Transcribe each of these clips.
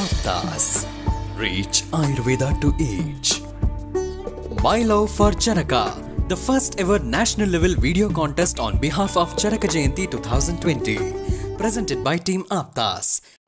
Aptas. Reach Ayurveda to age. My Love for Charaka, the first ever national level video contest on behalf of Charaka Jayanti 2020. Presented by Team Aptas.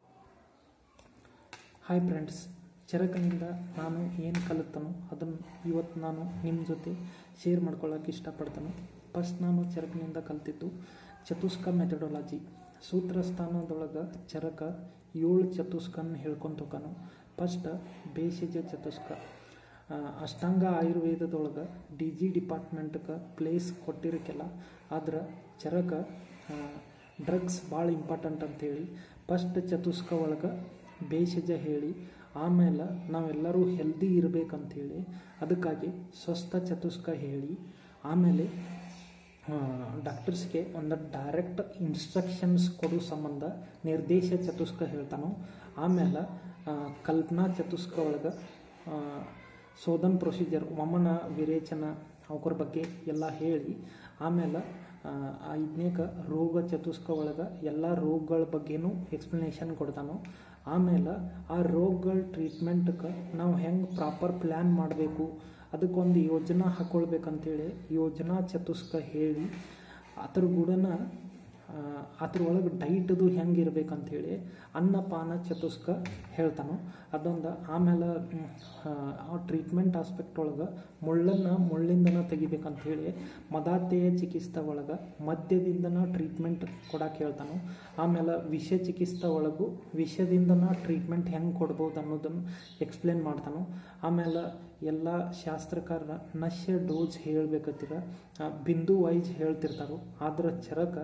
Hi friends ಚರಕನಿಂದ ನಾನು ಏನು ಕಲಿತನೋ ಅದನ್ನು ಇವತ್ತು ನಾನು ನಿಮ್ಮ ಜೊತೆ share ಮಾಡ್ಕೊಳ್ಳೋಕೆ ಇಷ್ಟಪಡ್ತೇನೆ ಫಸ್ಟ್ ನಾನು ಚರಕನಿಂದ ಕಲಿತಿದ್ದು ಚತುಷ್ಕ ಮೆಥಡಾಲಜಿ ಸೂತ್ರ ಸ್ಥಾನದೊಳಗೆ ಚರಕ ಏಳು ಚತುಷ್ಕನ್ ಹೇಳ್ಕೊಂತ ಹೋಗಾನು ಫಸ್ಟ್ ಬೇಸಿಜ ಚತುಷ್ಕ ಆ, ಅಷ್ಟಾಂಗ ಆಯುರ್ವೇದದೊಳಗೆ ಡಿ ಜಿ ಡಿಪಾರ್ಟ್ಮೆಂಟ್ಗೆ ಪ್ಲೇಸ್ ಕೊಟ್ಟಿರಕ್ಕೆಲ್ಲ ಆದ್ರೆ ಚರಕ ಡ್ರಗ್ಸ್ ಭಾಳ ಇಂಪಾರ್ಟೆಂಟ್ ಅಂತೇಳಿ ಫಸ್ಟ್ ಚತುಷ್ಕ ಒಳಗೆ ಬೇಷಜ ಹೇಳಿ ಆಮೇಲೆ ನಾವೆಲ್ಲರೂ ಹೆಲ್ದಿ ಇರಬೇಕಂತೇಳಿ ಅದಕ್ಕಾಗಿ ಸ್ವಸ್ಥ ಚತುಷ್ಕ ಹೇಳಿ ಆಮೇಲೆ ಡಾಕ್ಟರ್ಸ್ಗೆ ಒಂದು ಡೈರೆಕ್ಟ್ ಇನ್ಸ್ಟ್ರಕ್ಷನ್ಸ್ ಕೊಡೋ ಸಂಬಂಧ ನಿರ್ದೇಶ ಚತುಷ್ಕ ಹೇಳ್ತಾನೋ ಆಮೇಲೆ ಆ, ಕಲ್ಪನಾ ಚತುಷ್ಕ ಒಳಗೆ ಶೋಧನ್ ಪ್ರೊಸೀಜರ್ ವಮನ ವಿರೇಚನ ಅವರ ಬಗ್ಗೆ ಎಲ್ಲ ಹೇಳಿ ಆಮೇಲೆ ಐದನೇಕ ರೋಗ ಚತುಷ್ಕ ಒಳಗೆ ಎಲ್ಲ ರೋಗಗಳ ಬಗ್ಗೆನೂ ಎಕ್ಸ್ಪ್ಲನೇಷನ್ ಕೊಡ್ತಾನೋ ಆಮೇಲೆ ಆ ರೋಗಗಳ ಟ್ರೀಟ್ಮೆಂಟ್ಗೆ ನಾವು ಹೆಂಗೆ ಪ್ರಾಪರ್ ಪ್ಲ್ಯಾನ್ ಮಾಡಬೇಕು ಅದಕ್ಕೊಂದು ಯೋಜನಾ ಹಾಕ್ಕೊಳ್ಬೇಕಂತೇಳಿ ಯೋಜನಾ ಚತುಷ್ಕ ಹೇಳಿ ಅದ್ರ ಗೂಡನ ಆ, ಅದ್ರೊಳಗೆ ಡೈಟದು ಹೆಂಗೆ ಇರ್ಬೇಕಂತೇಳಿ ಅನ್ನಪಾನ ಚತುಷ್ಕ ಹೇಳ್ತಾನೋ ಅದೊಂದು ಆಮೇಲೆ ಮ್, ಆ ಟ್ರೀಟ್ಮೆಂಟ್ ಆಸ್ಪೆಕ್ಟ್ ಒಳಗೆ ಮುಳ್ಳನ್ನು ಮುಳ್ಳಿಂದನ ತೆಗಿಬೇಕಂತೇಳಿ ಮದಾತೆಯ ಚಿಕಿತ್ಸೆ ಒಳಗೆ ಮದ್ಯದಿಂದನ ಟ್ರೀಟ್ಮೆಂಟ್ ಕೊಡಕ್ಕೆ ಹೇಳ್ತಾನೋ ಆಮೇಲೆ ವಿಷ ಚಿಕಿತ್ಸೆ ಒಳಗೂ ವಿಷದಿಂದನ ಟ್ರೀಟ್ಮೆಂಟ್ ಹೆಂಗೆ ಕೊಡ್ಬೋದು ಅನ್ನೋದನ್ನು ಎಕ್ಸ್ಪ್ಲೇನ್ ಮಾಡ್ತಾನೋ ಆಮೇಲೆ ಎಲ್ಲ ಶಾಸ್ತ್ರಕಾರ ನಶ್ಯ ಡೋಸ್ ಹೇಳ್ಬೇಕತ್ತೀರ ಬಿಂದು ವೈಸ್ ಹೇಳ್ತಿರ್ತಾರೋ ಆದ್ರೆ Charaka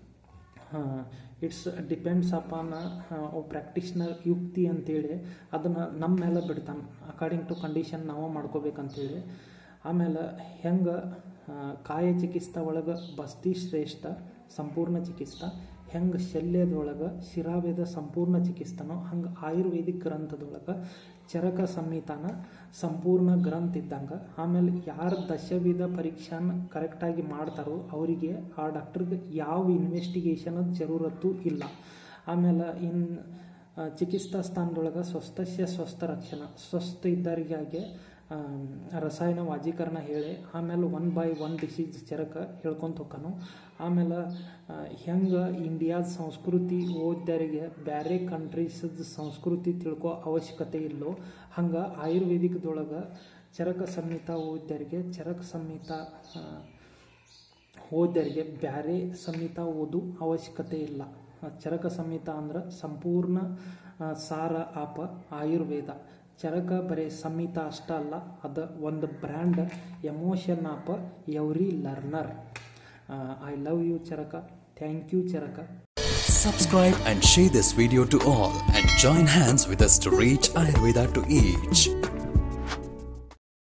it's depends upon practitioner ಯುಕ್ತಿ ಅಂತೇಳಿ ಅದನ್ನು ನಮ್ಮ ಮೇಲೆ ಬಿಡ್ತಾನೆ ಅಕಾರ್ಡಿಂಗ್ ಟು ಕಂಡೀಷನ್ ನಾವು ಮಾಡ್ಕೋಬೇಕಂತೇಳಿ ಆಮೇಲೆ ಹೆಂಗೆ ಕಾಯ ಚಿಕಿತ್ಸೆ ಒಳಗೆ ಬಸ್ತಿ ಶ್ರೇಷ್ಠ ಸಂಪೂರ್ಣ ಚಿಕಿತ್ಸಾ ಹೆಂಗೆ ಶಲ್ಯದೊಳಗೆ ಶಿರಾವೇದ ಸಂಪೂರ್ಣ ಚಿಕಿತ್ಸನೋ ಹಂಗೆ ಆಯುರ್ವೇದಿಕ್ ಗ್ರಂಥದೊಳಗೆ ಚರಕ ಸಂಹಿತಾನ ಸಂಪೂರ್ಣ ಗ್ರಂಥ ಇದ್ದಂಗೆ ಆಮೇಲೆ ಯಾರು ದಶವಿಧ ಪರೀಕ್ಷಾನ ಕರೆಕ್ಟಾಗಿ ಮಾಡ್ತಾರೋ ಅವರಿಗೆ ಆ ಡಾಕ್ಟ್ರಿಗೆ ಯಾವ ಇನ್ವೆಸ್ಟಿಗೇಷನದ ಜರೂರತ್ತು ಇಲ್ಲ ಆಮೇಲೆ ಇನ್ ಆ, ಚಿಕಿತ್ಸಾ ಸ್ಥಾನದೊಳಗೆ ಸ್ವಸ್ಥಸ್ಯ ಸ್ವಸ್ಥ ರಕ್ಷಣೆ ಸ್ವಸ್ಥ ಇದ್ದವರಿಗಾಗಿ ರಸಾಯನ ವಾಜೀಕರಣ ಹೇಳಿ ಆಮೇಲೆ one by one disease Charaka ಹೇಳ್ಕೊಂತ ಹೋಗ್ತಾನು ಆಮೇಲೆ ಹೆಂಗೆ ಇಂಡಿಯಾದ ಸಂಸ್ಕೃತಿ ಓದ್ದರಿಗೆ ಬೇರೆ ಕಂಟ್ರೀಸದ ಸಂಸ್ಕೃತಿ ತಿಳ್ಕೊ ಅವಶ್ಯಕತೆ ಇಲ್ಲೋ ಹಂಗೆ ಆಯುರ್ವೇದಿಕದೊಳಗೆ ಚರಕ ಸಂಹಿತ ಓದ್ದರಿಗೆ ಚರಕ ಸಂಹಿತ ಆ, ಓದ್ಯರಿಗೆ ಬ್ಯಾರೆ ಸಂಹಿತ ಓದು ಅವಶ್ಯಕತೆ ಇಲ್ಲ ಆ, ಚರಕ ಸಂಹಿತ ಅಂದ್ರೆ ಸಂಪೂರ್ಣ ಆ, ಸಾರ ಆಪ ಆಯುರ್ವೇದ ಚರಕ ಬರೀ ಸಂಹಿತ ಅಷ್ಟ ಅಲ್ಲ ಅದು ಒಂದು brand emotion of every learner I love you Charaka thank you Charaka Subscribe and share this video to all and join hands with us to reach Ayurveda to age.